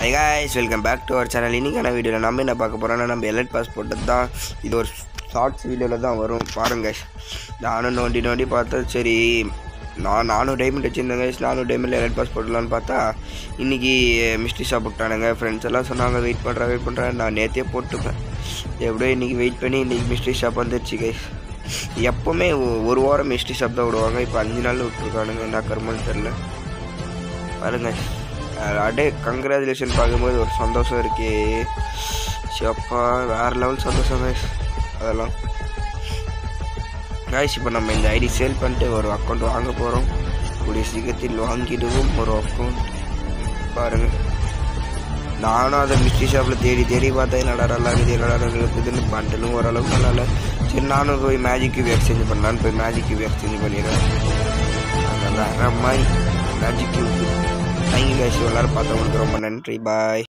High guys welcome back to our channel இன்றைக்கான வீடியோவில் நம்ம என்ன பார்க்க போகிறோம்னா நம்ம எலட் பாஸ் போட்டது தான் இது ஒரு ஷார்ட்ஸ் வீடியோவில் தான் வரும் பாருங்க guys. நானும் நோண்டி நோண்டி பார்த்தா சரி நான் நானும் டைமண்ட் வச்சுருந்தேன் guys நானும் டைமண்டில் எலட் பாஸ் போடலான்னு பார்த்தா இன்றைக்கி மிஸ்டி ஷாப் விட்டானுங்க ஃப்ரெண்ட்ஸ் எல்லாம் சொன்னாங்க வெயிட் பண்ணுறேன் வெயிட் பண்ணுறேன் நான் நேற்றே போட்டுப்பேன் எப்படியோ இன்றைக்கி வெயிட் பண்ணி இன்றைக்கி மிஸ்ட்ரி ஷாப் வந்துருச்சு கைஸ் எப்போவுமே ஒ- ஒரு வாரம் மிஸ்ட்ரி ஷாப் தான் விடுவாங்க இப்போ அஞ்சு நாள் விட்டுருக்கானுங்க என்ன கருமன்னு தெரில பாருங்க அஹ் அப்படியே கங்க்ராச்சுலேஷன் பார்க்கும்போது ஒரு சந்தோஷம் இருக்கே சிப்பா வேறு லெவல் சந்தோஷம் guys அதெல்லாம் காய்ஸ் இப்போ நம்ம இந்த ஐடி சேல் பண்ணிட்டு ஒரு அக்கௌண்ட் வாங்க போகிறோம் கூடிய சீக்கிரத்தில் வாங்கிடுவோம் ஒரு அக்கௌண்ட் பாருங்க நானும் அதை மிஸ்ட்ரி ஷாப்பில் தேடி தேடி பார்த்தேன் என்னடா நல்லா இருக்குது என்னடா நல்லா இருக்குதுன்னு பண்டலும் ஓரளவுக்கு நல்லா இல்லை சரி நானும் போய் மேஜிக் கியூப் எக்ஸ்சேஞ்ச் பண்ணலான்னு போய் மேஜிக் கியூப் எக்ஸ்சேஞ்ச் பண்ணிடுறேன் அங்கே வேற மாதிரி மேஜிக் கியூப் தேங்க்யூ கைஸ் எல்லாரும் பார்த்தவங்களுக்கு ரொம்ப நன்றி பாய்